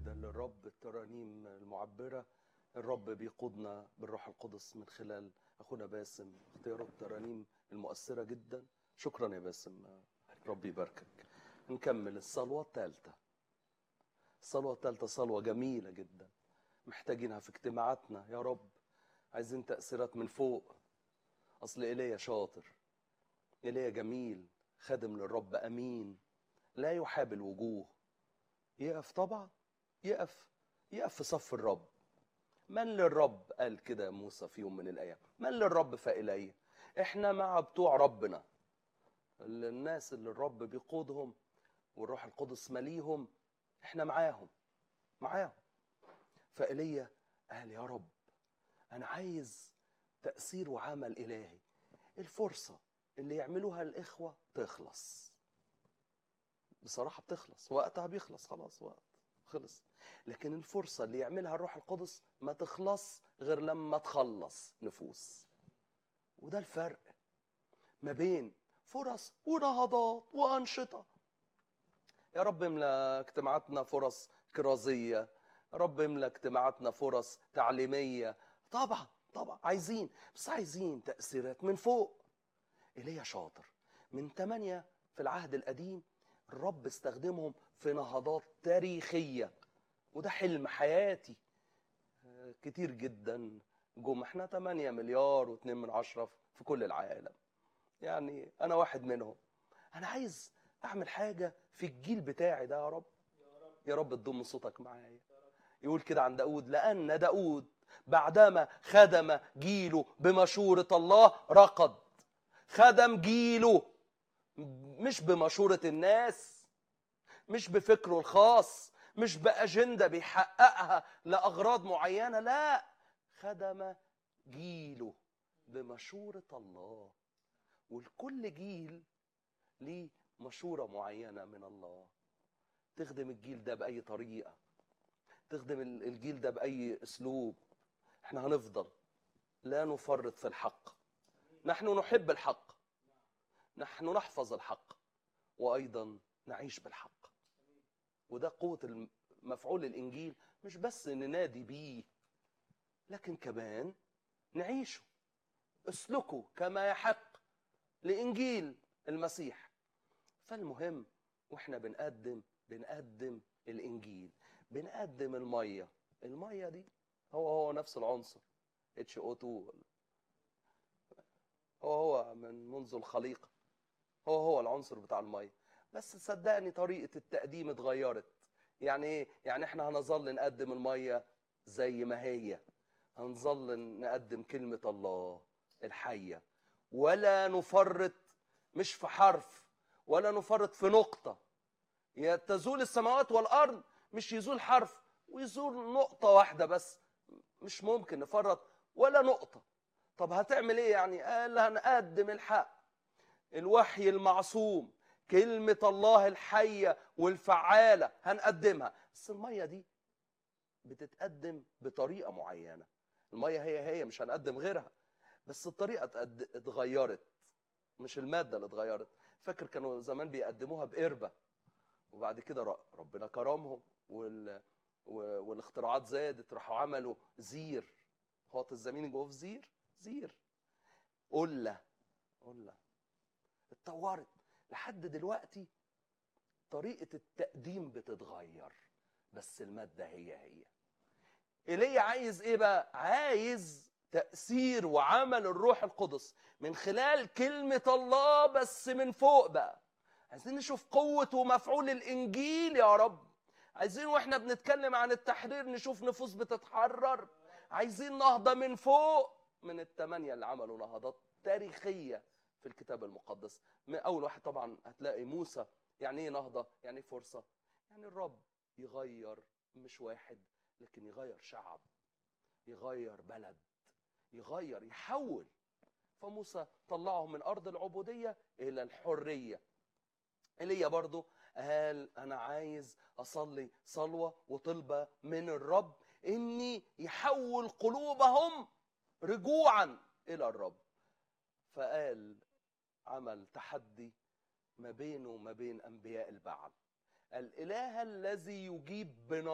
مجدا للرب الترانيم المعبرة الرب بيقودنا بالروح القدس من خلال أخونا باسم اختياره الترانيم المؤثرة جدا شكرا يا باسم ربي يباركك نكمل الصلوة الثالثة الصلوة الثالثة صلوة جميلة جدا محتاجينها في اجتماعاتنا يا رب عايزين تأثيرات من فوق أصل إيليا شاطر إيليا جميل خادم للرب أمين لا يحاب الوجوه يقف طبعا يقف يقف في صف الرب من للرب قال كده موسى في يوم من الايام من للرب فإليه احنا مع بتوع ربنا الناس اللي الرب بيقودهم والروح القدس مليهم احنا معاهم معاهم فإيليا قال يا رب انا عايز تأثير وعمل إلهي الفرصة اللي يعملوها الإخوة تخلص بصراحة بتخلص وقتها بيخلص خلاص وقت خلص لكن الفرصة اللي يعملها الروح القدس ما تخلص غير لما تخلص نفوس وده الفرق ما بين فرص ونهضات وأنشطة يا رب املى اجتماعاتنا فرص كرازية يا رب املى اجتماعاتنا فرص تعليمية طبعا طبعا عايزين بس عايزين تأثيرات من فوق ايليا شاطر من ثمانية في العهد القديم الرب استخدمهم في نهضات تاريخية وده حلم حياتي آه، كتير جدا جم احنا 8 مليار و2 من عشرة في كل العالم يعني انا واحد منهم انا عايز اعمل حاجة في الجيل بتاعي ده يا رب يا رب تضم صوتك معايا يقول كده عن داود لأن داود بعدما خدم جيله بمشورة الله رقد خدم جيله مش بمشورة الناس مش بفكره الخاص مش بأجندة بيحققها لأغراض معينة لا خدم جيله بمشورة الله والكل جيل ليه مشورة معينة من الله تخدم الجيل ده بأي طريقة تخدم ال- الجيل ده بأي أسلوب احنا هنفضل لا نفرط في الحق نحن نحب الحق نحن نحفظ الحق وأيضا نعيش بالحق وده قوة الم- مفعول الإنجيل مش بس ننادي بيه لكن كمان نعيشه اسلكوا كما يحق لإنجيل المسيح فالمهم واحنا بنقدم بنقدم الإنجيل بنقدم المية المية دي هو هو نفس العنصر H2O هو هو من منذ الخليقة هو هو العنصر بتاع المية بس صدقني طريقة التقديم اتغيرت يعني ايه يعني احنا هنظل نقدم المية زي ما هي هنظل نقدم كلمة الله الحية ولا نفرط مش في حرف ولا نفرط في نقطة يا تزول السماوات والأرض مش يزول حرف ويزول نقطة واحدة بس مش ممكن نفرط ولا نقطة طب هتعمل ايه يعني قال هنقدم الحق الوحي المعصوم كلمة الله الحية والفعالة هنقدمها بس المية دي بتتقدم بطريقة معينة المية هي هي مش هنقدم غيرها بس الطريقة اتقد- اتغيرت مش المادة اللي اتغيرت فاكر كانوا زمان بيقدموها بقربة وبعد كده ر- ربنا كرمهم وال... و- والاختراعات زادت راحوا عملوا زير هو الزمين جوه في زير زير قلة قلة اتطورت لحد دلوقتي طريقة التقديم بتتغير بس المادة هي هي ايليا عايز ايه بقى عايز تأثير وعمل الروح القدس من خلال كلمة الله بس من فوق بقى عايزين نشوف قوة ومفعول الإنجيل يا رب عايزين واحنا بنتكلم عن التحرير نشوف نفوس بتتحرر عايزين نهضة من فوق من الثمانية اللي عملوا نهضات تاريخية في الكتاب المقدس من أول واحد طبعا هتلاقي موسى يعني ايه نهضة يعني إيه فرصة يعني الرب يغير مش واحد لكن يغير شعب يغير بلد يغير يحول فموسى طلعهم من أرض العبودية إلى الحرية ايليا برضو قال انا عايز اصلي صلوه وطلبه من الرب اني يحول قلوبهم رجوعا الى الرب فقال عمل تحدي ما بينه وما بين انبياء البعل الاله الذي يجيب بنار